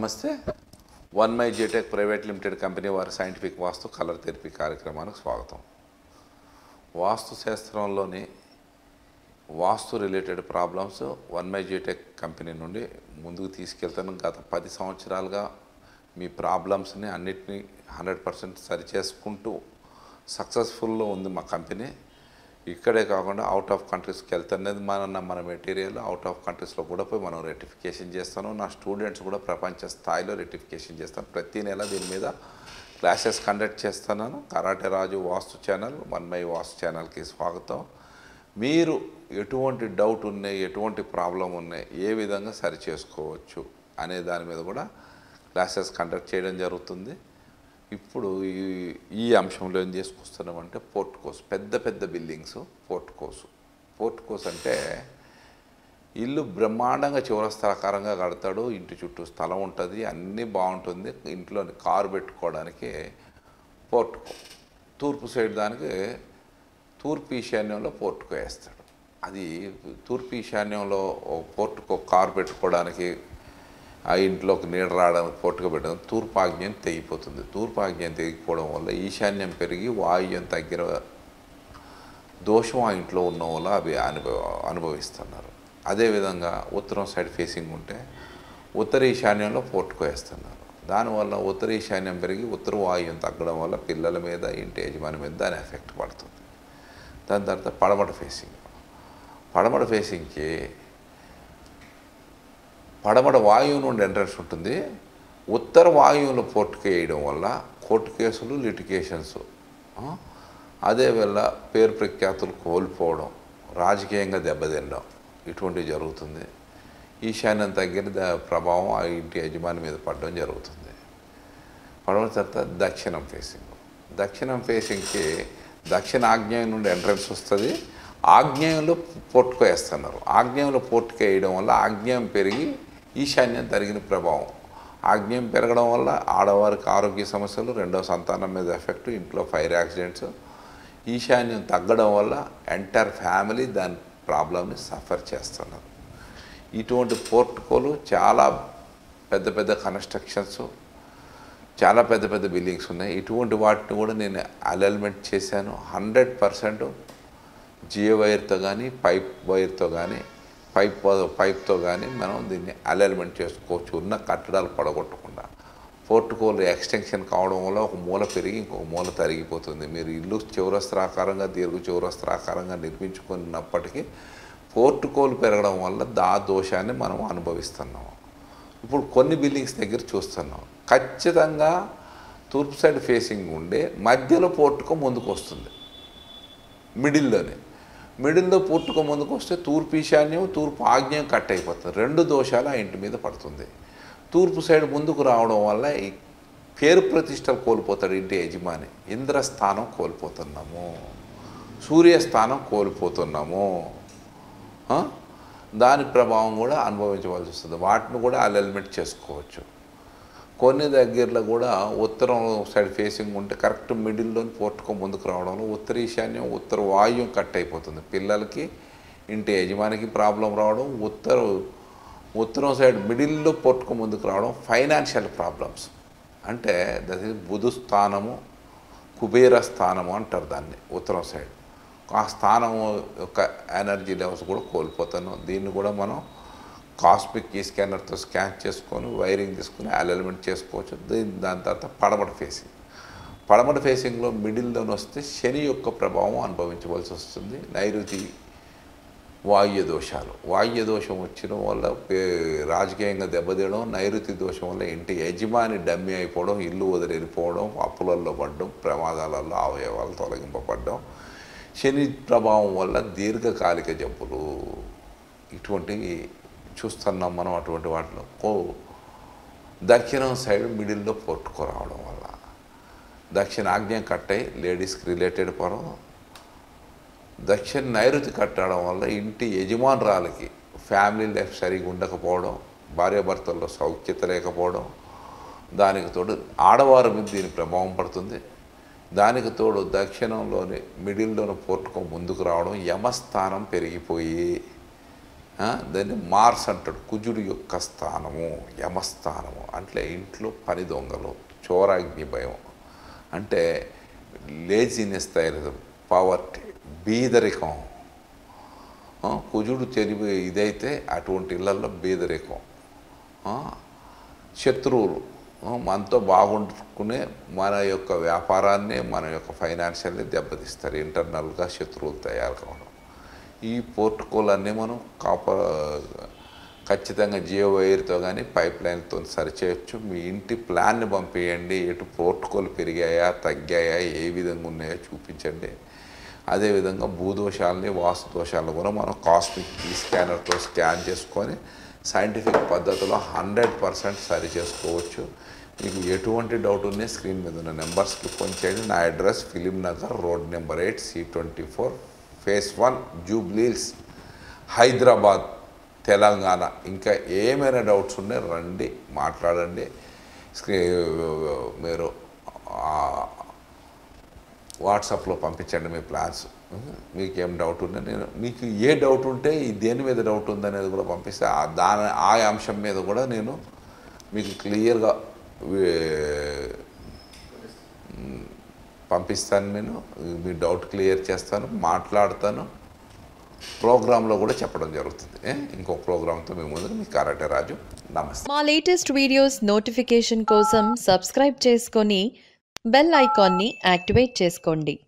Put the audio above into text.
నమస్తే one my జీటెక్ private limited company వారి సైంటిఫిక్ వాస్తు కలర్ థెరపీ కార్యక్రమానికి స్వాగతం వాస్తు శాస్త్రంలోని vastu related problems one my జీటెక్ కంపెనీ నుండి ముందుకు తీసుకెళ్తాను గత పది సంవత్సరాలుగా మీ ప్రాబ్లమ్స్ని అన్నిటినీ హండ్రెడ్ పర్సెంట్ సరిచేసుకుంటూ సక్సెస్ఫుల్లో ఉంది మా కంపెనీ ఇక్కడే కాకుండా అవుట్ ఆఫ్ కంట్రీస్కి వెళ్తున్నది మన మన మెటీరియల్ అవుట్ ఆఫ్ కంట్రీస్లో కూడా పోయి మనం రెటిఫికేషన్ చేస్తాను నా స్టూడెంట్స్ కూడా ప్రపంచ స్థాయిలో రెటిఫికేషన్ చేస్తాను ప్రతి నెల దీని మీద క్లాసెస్ కండక్ట్ చేస్తున్నాను karate Raju vastu channel one my vastu ఛానల్కి స్వాగతం మీరు ఎటువంటి డౌట్ ఉన్నాయి ఎటువంటి ప్రాబ్లం ఉన్నాయి ఏ విధంగా సరి చేసుకోవచ్చు అనే దాని మీద కూడా క్లాసెస్ కండక్ట్ చేయడం జరుగుతుంది ఇప్పుడు ఈ ఈ అంశంలో ఏం చేసుకొస్తున్నామంటే పోర్ట్కోస్ పెద్ద పెద్ద బిల్డింగ్స్ పోర్ట్కోస్ పోర్ట్కోస్ అంటే ఇల్లు బ్రహ్మాండంగా చివరస్థాకారంగా కడతాడు ఇంటి చుట్టూ స్థలం ఉంటుంది అన్నీ బాగుంటుంది ఇంట్లో కారు పెట్టుకోవడానికి పోర్టుకో తూర్పు సైడ్ దానికి తూర్పు ఈశాన్యంలో పోర్టుకో వేస్తాడు అది తూర్పు ఈశాన్యంలో ఓ పోర్టుకో కారు పెట్టుకోవడానికి ఆ ఇంట్లోకి నీడ రావడానికి పోర్టుకో పెట్టడం తూర్పు ఆగ్నేయం తెగిపోతుంది తూర్పు ఆగ్నేయం తెగిపోవడం వల్ల ఈశాన్యం పెరిగి వాయువ్యం తగ్గిన దోషం ఆ ఇంట్లో ఉన్న వల్ల అవి అనుభవ అనుభవిస్తున్నారు అదేవిధంగా ఉత్తరం సైడ్ ఫేసింగ్ ఉంటే ఉత్తర ఈశాన్యంలో పోర్టుకో వేస్తున్నారు దానివల్ల ఉత్తర ఈశాన్యం పెరిగి ఉత్తర వాయువ్యం తగ్గడం వల్ల పిల్లల మీద ఇంటి యజమాని మీద దాని ఎఫెక్ట్ పడుతుంది దాని తర్వాత పడమట ఫేసింగ్ పడమట ఫేసింగ్కి పడమట వాయువు నుండి ఎంట్రన్స్ ఉంటుంది ఉత్తర వాయువులో పోర్టుకు వేయడం వల్ల కోర్టు కేసులు లిటికేషన్స్ అదే వల్ల పేరు ప్రఖ్యాతులు కోల్పోవడం రాజకీయంగా దెబ్బతినడం ఇటువంటివి జరుగుతుంది ఈశాన్యం తగ్గిన ద- ప్రభావం ఆ ఇంటి యజమాని మీద పడడం జరుగుతుంది పడమట తర్వాత దక్షిణం ఫేసింగ్ దక్షిణం ఫేసింగ్కి దక్షిణ ఆగ్నేయం నుండి ఎంట్రన్స్ వస్తుంది ఆగ్నేయంలో పోర్టుకు వేస్తున్నారు ఆగ్నేయంలో పోర్టుకు వేయడం వల్ల ఆగ్నేయం పెరిగి ఈశాన్యం తరిగిన ప్రభావం ఆగ్నేయం పెరగడం వల్ల ఆడవారికి ఆరోగ్య సమస్యలు రెండో సంతానం మీద ఎఫెక్ట్ ఇంట్లో ఫైర్ యాక్సిడెంట్స్ ఈశాన్యం తగ్గడం వల్ల ఎంటైర్ ఫ్యామిలీ దాని ప్రాబ్లమ్ని సఫర్ చేస్తున్నారు ఇటువంటి పోర్టుకోలు చాలా పెద్ద పెద్ద కన్స్ట్రక్షన్స్ చాలా పెద్ద పెద్ద బిల్డింగ్స్ ఉన్నాయి ఇటువంటి వాటిని కూడా నేను అలైన్మెంట్ చేశాను హండ్రెడ్ పర్సెంట్ జియో వైర్తో కానీ పైప్ వైర్తో కానీ పైప్ పైప్తో కానీ మనం దీన్ని అలైన్మెంట్ చేసుకోవచ్చు ఉన్న కట్టడాలు పడగొట్టకుండా పోర్టుకోలు ఎక్స్టెన్షన్ కావడం వల్ల ఒక మూల పెరిగి ఇంకొక మూల తరిగిపోతుంది మీరు ఇల్లు చౌరస్త్రాకారంగా దీర్ఘ చౌరస్త్రాకారంగా నిర్మించుకున్నప్పటికీ పోర్టుకోలు పెరగడం వల్ల దా దోషాన్ని మనం అనుభవిస్తున్నాం ఇప్పుడు కొన్ని బిల్డింగ్స్ దగ్గర చూస్తున్నాం ఖచ్చితంగా తూర్పు సైడ్ ఫేసింగ్ ఉండే మధ్యలో పోర్టుకో ముందుకు వస్తుంది మిడిల్లోనే మిడిల్లో పోర్టుకో ముందుకు వస్తే తూర్పు ఈశాన్యం తూర్పు ఆగ్నేయం కట్ అయిపోతుంది రెండు దోషాలు ఆ ఇంటి మీద పడుతుంది తూర్పు సైడ్ ముందుకు రావడం వల్ల ఈ పేరు ప్రతిష్టలు కోల్పోతాడు ఇంటి యజమాని ఇంద్రస్థానం కోల్పోతున్నాము సూర్యస్థానం కోల్పోతున్నాము ఆ? దాని ప్రభావం కూడా అనుభవించవలసి వస్తుంది వాటిని కూడా అలెల్మెంట్ చేసుకోవచ్చు కొన్ని దగ్గరలో కూడా ఉత్తరం సైడ్ ఫేసింగ్ ఉంటే కరెక్ట్ మిడిల్లో పోర్టుకో ముందుకు రావడంలో ఉత్తర ఈశాన్యం ఉత్తర వాయువ్యం కట్ అయిపోతుంది పిల్లలకి ఇంటి యజమానికి ప్రాబ్లం రావడం ఉత్తర ఉత్తరం సైడ్ మిడిల్లో పోర్టుకో ముందుకు రావడం ఫైనాన్షియల్ ప్రాబ్లమ్స్ అంటే దట్ ఈస్ బుధు స్థానము కుబేర స్థానము అంటారు దాన్ని ఉత్తరం సైడ్ ఆ స్థానం యొక్క ఎనర్జీ లెవెల్స్ కూడా కోల్పోతాను దీన్ని కూడా మనం కాస్మిక్ ఈ స్కానర్తో స్కాన్ చేసుకొని వైరింగ్ తీసుకొని అలైన్మెంట్ చేసుకోవచ్చు దీని దాని తర్వాత పడమట ఫేసింగ్ పడమట ఫేసింగ్లో మిడిల్లో వస్తే శని యొక్క ప్రభావం అనుభవించవలసి వస్తుంది నైరుతి వాయు దోషాలు వాయు దోషం వచ్చిన వల్ల పే- రాజకీయంగా దెబ్బతీయడం నైరుతి దోషం వల్ల ఇంటి యజమాని డమ్మి అయిపోవడం ఇల్లు వదిలి వెళ్ళిపోవడం అప్పులలో పడడం ప్రమాదాలలో అవయవాలు తొలగింపబడడం శని ప్రభావం వల్ల దీర్ఘకాలిక జబ్బులు ఇటువంటివి చూస్తున్నాం మనం అటువంటి వాటిలో కో దక్షిణం సైడ్ మిడిల్లో పోర్టుకు రావడం వల్ల దక్షిణ ఆగ్నేయం కట్టయి లేడీస్కి రిలేటెడ్ పరం దక్షిణ నైరుతి కట్టడం వల్ల ఇంటి యజమానురాలకి ఫ్యామిలీ లైఫ్ సరిగా ఉండకపోవడం భార్యాభర్తల్లో సౌఖ్యత లేకపోవడం దానికి తోడు ఆడవారి మీద దీని ప్రభావం పడుతుంది దానికి తోడు దక్షిణంలోని మిడిల్లోని పోర్టుకో ముందుకు రావడం యమస్థానం పెరిగిపోయి ఆ, దాన్ని మార్స్ అంటాడు కుజుడు యొక్క స్థానము యమస్థానము అంటే ఇంట్లో పని దొంగలు చోరాగ్ని భయం అంటే లేజినెస్ తయారు పవర్టీ బీదరికం ఆ, కుజుడు తెలివి ఇదైతే అటువంటి ఇళ్లలో బీదరికం ఆ, శత్రువులు ఆ, మనతో బాగుంటుకునే మన యొక్క వ్యాపారాన్ని మన యొక్క ఫైనాన్షియల్ని దెబ్బతీస్తారు ఇంటర్నల్గా శత్రువులు తయారు కావడం ఈ పోర్టుకోలన్నీ మనం కాప ఖచ్చితంగా జియో వైర్తో కానీ పైప్ లైన్తో సరిచేయచ్చు మీ ఇంటి ప్లాన్ని పంపించండి ఎటు పోర్టుకోలు పెరిగాయా తగ్గాయా ఏ విధంగా ఉన్నాయో చూపించండి అదేవిధంగా భూదోషాలని వాస్తు దోషాలను కూడా మనం కాస్మిక్ ఈ స్కానర్తో స్కాన్ చేసుకొని సైంటిఫిక్ పద్ధతిలో హండ్రెడ్ పర్సెంట్ సరి చేసుకోవచ్చు మీకు ఎటువంటి డౌట్ ఉన్నా స్క్రీన్ మీద ఉన్న నెంబర్స్కి ఫోన్ చేయండి నా address film Nagar road number eight C twenty four phase one Jubilee Hills Hyderabad Telangana ఇంకా ఏమైనా డౌట్స్ ఉన్నాయి రండి మాట్లాడండి స్క్రీ మీరు ఆ, వాట్సాప్లో పంపించండి మీ ప్లాన్స్ మీకు ఏం డౌట్ ఉందో నేను మీకు ఏ డౌట్ ఉంటే ఈ దేని మీద డౌట్ ఉందనేది కూడా పంపిస్తే ఆ దాని ఆ అంశం మీద కూడా నేను మీకు క్లియర్గా పంపిస్తాను నేను మీ డౌట్ క్లియర్ చేస్తాను మాట్లాడతాను ప్రోగ్రాంలో కూడా చెప్పడం జరుగుతుంది ఏ? ఇంకో ప్రోగ్రాంతో మీ ముందు మీ కరాటే రాజు నమస్తే మా లేటెస్ట్ వీడియోస్ నోటిఫికేషన్ కోసం సబ్స్క్రైబ్ చేసుకొని బెల్ ఐకాన్ని యాక్టివేట్ చేసుకోండి